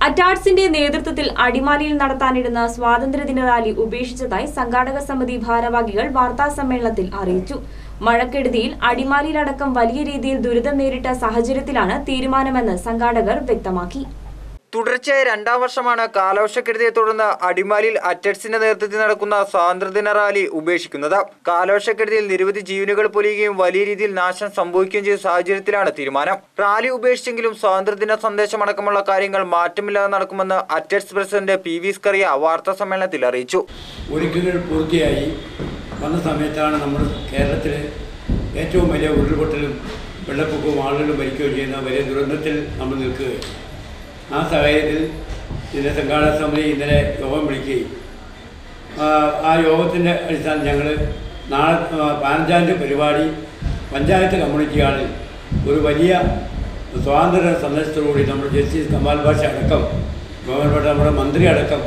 അറ്റാഡ്സിന്റെ നേതൃത്വത്തിൽ അടിമാലിയിൽ നടത്താനിരുന്ന സ്വാതന്ത്ര്യദിന റാലി ഉപേക്ഷിച്ചതായി സംഘാടക സമിതി ഭാരവാഹികൾ വാർത്താസമ്മേളനത്തിൽ അറിയിച്ചു മഴക്കെടുതിയിൽ അടിമാലിയിലടക്കം വലിയ രീതിയിൽ ദുരിതം നേരിട്ട സാഹചര്യത്തിലാണ് തീരുമാനമെന്ന് സംഘാടകർ വ്യക്തമാക്കി തുടർച്ചയായ രണ്ടാം വർഷമാണ് കാലവർഷക്കെടുതിയെ തുടർന്ന് അടിമാലിയിൽ അറ്റഡ്സിന്റെ നേതൃത്വത്തിൽ നടക്കുന്ന സ്വാതന്ത്ര്യദിന റാലി ഉപേക്ഷിക്കുന്നത് കാലവർഷക്കെടുതിയിൽ നിരവധി ജീവനുകൾ പൊലിയുകയും വലിയ രീതിയിൽ നാശം സംഭവിക്കുകയും ചെയ്ത സാഹചര്യത്തിലാണ് തീരുമാനം റാലി ഉപേക്ഷിച്ചെങ്കിലും സ്വാതന്ത്ര്യദിന സന്ദേശമടക്കമുള്ള കാര്യങ്ങൾ മാറ്റമില്ലാതെ നടക്കുമെന്ന് അറ്റഡ്സ് പ്രസിഡന്റ് പി വി സ്കറിയ വാർത്താ സമ്മേളനത്തിൽ അറിയിച്ചു ഒരുക്കങ്ങൾ പൂർത്തിയായി വന്ന സമയത്താണ് നമ്മൾ കേരളത്തിൽ ഏറ്റവും വലിയ ഉരുൾപൊട്ടലും വെള്ളപ്പൊക്കവും ആളുകൾ മരിക്കുകയും ചെയ്യുന്ന വലിയ ദുരന്തത്തിൽ നമ്മൾ നിൽക്കുകയാണ് ആ സാഹചര്യത്തിൽ ഇതിൻ്റെ സംഘാടക സമിതി ഇന്നലെ യോഗം വിളിക്കുകയും ആ, ആ യോഗത്തിൻ്റെ അടിസ്ഥാനത്തിൽ ഞങ്ങൾ നാളെ ആ, പതിനഞ്ചാം തീയതി പരിപാടി പഞ്ചായത്ത് കമ്മ്യൂണിറ്റി ഹാളിൽ ഒരു വലിയ സ്വാതന്ത്ര്യ സന്ദേശത്തോടുകൂടി നമ്മുടെ ജസ്റ്റിസ് കമാൽ ഭാഷ അടക്കം ബഹുമാനപ്പെട്ട നമ്മുടെ മന്ത്രി അടക്കം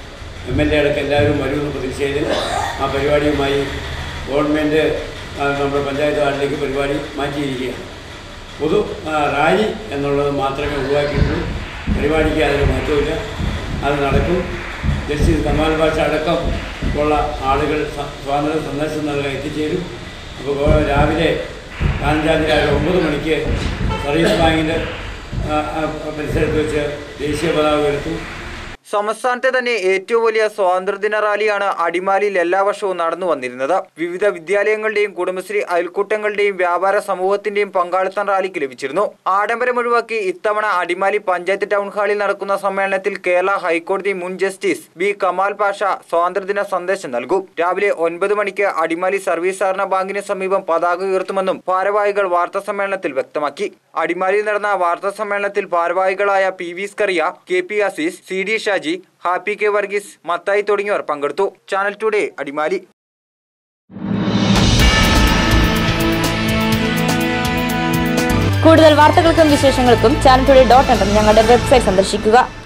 എം എൽ എ അടക്കം എല്ലാവരും വരുമെന്ന് പ്രതീക്ഷയിൽ ആ പരിപാടിയുമായി ഗവൺമെൻറ് ആ, നമ്മുടെ പഞ്ചായത്ത് ഹാളിലേക്ക് പരിപാടി മാറ്റിയിരിക്കുകയാണ് പൊതു ആ, റാലി എന്നുള്ളത് മാത്രമേ ഒഴിവാക്കിയിട്ടുള്ളൂ പരിപാടിക്ക് അതിന് മാറ്റമില്ല അത് നടക്കും ജസ്റ്റിസ് കമാൽ ഭാഷ അടക്കം ഉള്ള ആളുകൾ സ- സ്വാതന്ത്ര്യ സന്ദേശം നൽകാൻ എത്തിച്ചേരും അപ്പോൾ ഗോ- രാവിലെ പതിനഞ്ചാം തീയതി രാവിലെ ഒമ്പത് മണിക്ക് സർവീസ് ബാങ്കിൻ്റെ ആ, ആ, പരിസരത്ത് വെച്ച് ദേശീയ പതാക ഉയർത്തും സംസ്ഥാനത്തെ തന്നെ ഏറ്റവും വലിയ സ്വാതന്ത്ര്യദിന റാലിയാണ് അടിമാലിയിൽ എല്ലാ വർഷവും നടന്നു വന്നിരുന്നത് വിവിധ വിദ്യാലയങ്ങളുടെയും കുടുംബശ്രീ അയൽക്കൂട്ടങ്ങളുടെയും വ്യാപാര സമൂഹത്തിന്റെയും പങ്കാളിത്തം റാലിക്ക് ലഭിച്ചിരുന്നു ആഡംബരം ഒഴിവാക്കി ഇത്തവണ അടിമാലി പഞ്ചായത്ത് ടൗൺ ഹാളിൽ നടക്കുന്ന സമ്മേളനത്തിൽ കേരള ഹൈക്കോടതി മുൻ ജസ്റ്റിസ് ബി കമാൽ പാഷ സ്വാതന്ത്ര്യദിന സന്ദേശം നൽകും രാവിലെ ഒൻപത് മണിക്ക് അടിമാലി സർവീസ് സഹകരണ ബാങ്കിന് സമീപം പതാക ഉയർത്തുമെന്നും ഭാരവാഹികൾ വാർത്താ സമ്മേളനത്തിൽ വ്യക്തമാക്കി അടിമാലിയിൽ നടന്ന വാർത്താ സമ്മേളനത്തിൽ ഭാരവാഹികളായ P V Scaria K P Aziz C D Shaji Happy K Varghese Mathai തുടങ്ങിയവർ പങ്കെടുത്തു ചാനൽ ടുഡേ അടിമാലി കൂടുതൽ വാർത്തകൾക്കും വിശേഷങ്ങൾക്കും ചാനൽ ടുഡേ ഡോട്ട് ഞങ്ങളുടെ വെബ്സൈറ്റ് സന്ദർശിക്കുക